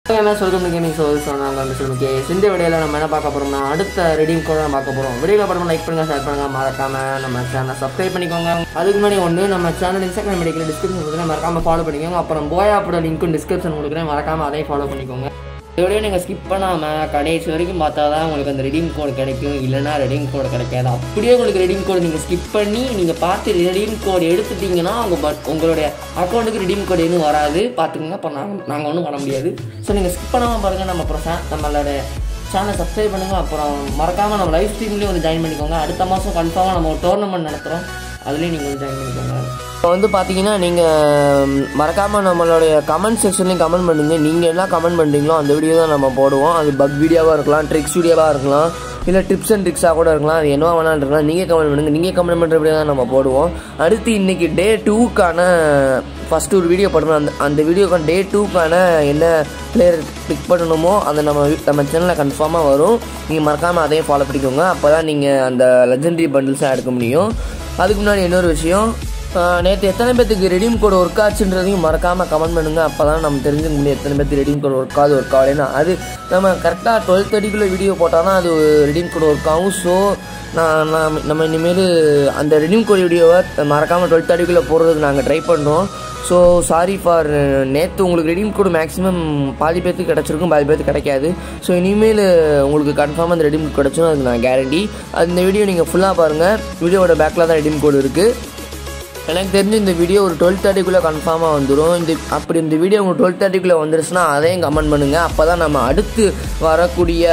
என்ன சொல்லுங்க gaming soul சொன்னாங்க மிஸ்டர் முகேஷ் இந்த வீடியோவில் நம்ம என்ன பார்க்க போகிறோம்னா அடுத்த ரெடீம் கூட நம்ம பார்க்க போகிறோம் வீடியோவில் படம் லைக் பண்ணுங்க ஷேர் பண்ணுங்க மறக்காம நம்ம சேனலை சப்ஸ்கிரைப் பண்ணிக்கோங்க அதுக்கு முன்னாடி ஒன்று நம்ம சேனல் இன்ஸ்டாகிராம் மெடிக்கல் டிஸ்கிரிப்ஷன் கொடுக்குறேன் மறக்காம ஃபாலோ பண்ணிக்கோங்க அப்புறம் போயாப்போட லிங்க்கும் டிஸ்கிரிப்ஷன் கொடுக்குறேன் மறக்காம அதையும் ஃபாலோ பண்ணிக்கோங்க இந்த வீடியோ நீங்கள் ஸ்கிப் பண்ணாமல் கடைசி வரைக்கும் பார்த்தா தான் உங்களுக்கு அந்த ரெடீம் கோடு கிடைக்கும் இல்லைனா ரெடீம் கோடு கிடைக்காது அப்படியே உங்களுக்கு ரெடீம் கோடு நீங்கள் ஸ்கிப் பண்ணி நீங்கள் பார்த்து ரெடீம் கோடு எடுத்துட்டீங்கன்னா உங்கள் உங்களுடைய அக்கௌண்ட்டுக்கு ரெடீம் கோடு எதுவும் வராது பார்த்துக்கோங்க அப்போ நாங்கள் நாங்கள் ஒன்றும் பண்ண முடியாது ஸோ நீங்கள் ஸ்கிப் பண்ணாமல் பாருங்கள் நம்ம அப்புறம் சே- நம்மளோட சேனலை சப்ஸ்கிரைப் பண்ணுங்கள் அப்புறம் மறக்காமல் நம்ம லைவ் ஸ்ட்ரீம்லேயும் வந்து ஜாயின் பண்ணிக்கோங்க அடுத்த மாதம் கன்ஃபார்மாக நம்ம ஒரு டோர்னமெண்ட் நடத்துகிறோம் அதுலேயும் நீங்கள் வந்து ஜாயின் பண்ணிக்கோங்க இப்போ வந்து பார்த்தீங்கன்னா நீங்கள் மறக்காமல் நம்மளுடைய கமெண்ட் செக்ஷன்லையும் கமெண்ட் பண்ணுங்க நீங்கள் என்ன கமெண்ட் பண்ணுறீங்களோ அந்த வீடியோ தான் நம்ம போடுவோம் அது பக் வீடியோவாக இருக்கலாம் ட்ரிக்ஸ் வீடியோவாக இருக்கலாம் இல்லை டிப்ஸ் அண்ட் ட்ரிக்ஸாக கூட இருக்கலாம் அது என்னவா வேணாலும் இருக்கலாம் நீங்கள் கமெண்ட் பண்ணுங்கள் நீங்கள் கமெண்ட் பண்ணுற வீடியோ தான் நம்ம போடுவோம் அடுத்து இன்னைக்கு டே டூக்கான ஃபஸ்ட்டு ஒரு வீடியோ போடணும் அந்த அந்த வீடியோக்கான டே டூக்கான என்ன பிளேயர் பிக் பண்ணணுமோ அதை நம்ம வி- நம்ம சேனலில் கன்ஃபார்மாக வரும் நீங்கள் மறக்காமல் அதையும் ஃபாலோ பண்ணிக்கோங்க அப்போ தான் நீங்கள் அந்த லெஜெண்டரி பண்டில்ஸாக எடுக்க முடியும் அதுக்கு முன்னாடி இன்னொரு விஷயம் நேற்று எத்தனை பேத்துக்கு ரெடீம் கோட் ஒர்க் ஆச்சுன்றதையும் மறக்காமல் கமெண்ட் பண்ணுங்கள் அப்போ தான் நம்ம தெரிஞ்சுக்க முடியும் எத்தனை பேத்துக்கு ரெடீம் கோட் ஒர்க் ஆகுது ஒர்க் ஆகலைன்னா அது நம்ம கரெக்டாக டுவெல் தேர்ட்டிக்குள்ளே வீடியோ போட்டால் தான் அது ரெடீம் கோட் ஒர்க் ஆகும் ஸோ நான் நான் நம்ம இனிமேல் அந்த ரெடீம் கோட் வீடியோவை மறக்காமல் டுவெல் தேர்ட்டிக்குள்ளே போடுறதுக்கு நாங்கள் ட்ரை பண்ணுறோம் ஸோ சாரி ஃபார் நேற்று உங்களுக்கு ரெடீம் கோட் மேக்ஸிமம் பாதி பேர்த்துக்கு கிடச்சிருக்கும் பாதி பேர்த்துக்கு கிடைக்காது ஸோ இனிமேல் உங்களுக்கு கன்ஃபார்மாக அந்த ரெடீம் கோட் கிடச்சிடும் அதுக்கு நான் கேரண்டி அந்த வீடியோ நீங்கள் ஃபுல்லாக பாருங்கள் வீடியோவோட பேக்கில் தான் ரெடீம் கோட் இருக்குது எனக்கு தெரிஞ்சு இந்த வீடியோ ஒரு டுவெல் தேர்ட்டிக்குள்ளே கன்ஃபார்மாக வந்துடும் இந்த அப்படி இந்த வீடியோ உங்களுக்கு டுவெல் தேர்ட்டிக்குள்ளே வந்துருச்சுன்னா அதையும் கமெண்ட் பண்ணுங்கள் அப்போ தான் நம்ம அடுத்து வரக்கூடிய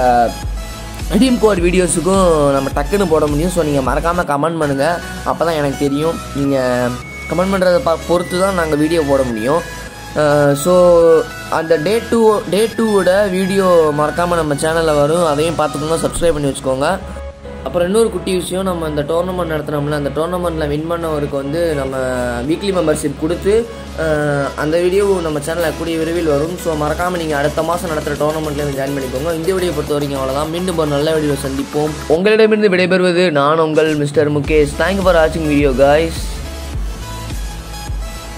ரெடீம் கோட் வீடியோஸுக்கும் நம்ம டக்குன்னு போட முடியும் ஸோ நீங்கள் மறக்காமல் கமெண்ட் பண்ணுங்கள் அப்போ தான் எனக்கு தெரியும் நீங்கள் கமெண்ட் பண்ணுறத பா பொறுத்து தான் நாங்கள் வீடியோ போட முடியும் ஸோ அந்த டே டூ டே டூவோட வீடியோ மறக்காமல் நம்ம சேனலில் வரும் அதையும் பார்த்துக்கோங்க சப்ஸ்கிரைப் பண்ணி வச்சுக்கோங்க அப்புறம் இன்னொரு குட்டி விஷயம் நம்ம இந்த டோர்னமெண்ட் நடத்துனோம்ல அந்த டோர்னமெண்ட்டில் வின் பண்ணவருக்கு வந்து நம்ம வீக்லி மெம்பர்ஷிப் கொடுத்து அஹ், அந்த வீடியோ நம்ம சேனலில் கூடிய விரைவில் வரும் ஸோ மறக்காமல் நீங்கள் அடுத்த மாதம் நடத்துகிற டோர்னமெண்ட்லேருந்து ஜாயின் பண்ணிக்கோங்க இந்த வீடியோ பொறுத்த வரைக்கும் அவ்வளோதான் மீண்டும் ஒரு நல்ல வீடியோ சந்திப்போம் உங்களிடமிருந்து விடைபெறுவது நான் உங்கள் மிஸ்டர் முகேஷ் தேங்க்யூ ஃபார் வாட்சிங் வீடியோ guys